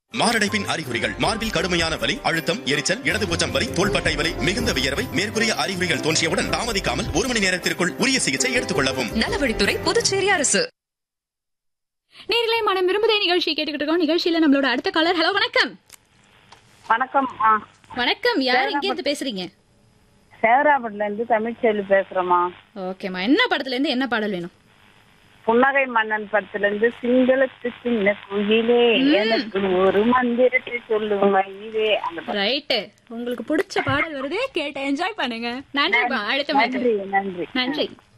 மாரடைப்பின் அறிகுறிகள் மார்பில் கடுமையான வலி அழுத்தம் எரிச்சல் இடதுபூச்சம் வலி தோள்பட்டை வலி மிகுந்த வியர்வை மேற்கூறிய அறிகுறிகள் தோன்றியவுடன் தாமதிக்காமல் ஒரு மணி நேரத்திற்குள் உரிய சிகிச்சை எடுத்துக் கொள்ளவும் நலவழித்துறை புதுச்சேரி அரசு நேரிலே மனம் விரும்புதே நிகழ்ச்சி கேட்டுக்கிட்டு இருக்கோம் நிகழ்ச்சியில நம்மளோட அடுத்த காலர் ஹலோ வணக்கம் வணக்கம் ஆ வணக்கம் யார் எங்க இருந்து பேசுறீங்க சேவராப்பட்டில இருந்து தமிழ்ச்செல்வி பேசுறோமா ஓகேம்மா என்ன படத்துல இருந்து என்ன பாடல் வேணும் புன்னகை மன்னன் படத்துல இருந்து சிங்களத்து சின்ன குயிலே எனக்கு ஒரு மந்திரத்தை சொல்லும் மயிலே அந்த படம். ரைட்டு உங்களுக்கு பிடிச்ச பாடல் வருது கேட்டு என்ஜாய் பண்ணுங்க நன்றிப்பா அடுத்த நன்றி நன்றி நன்றி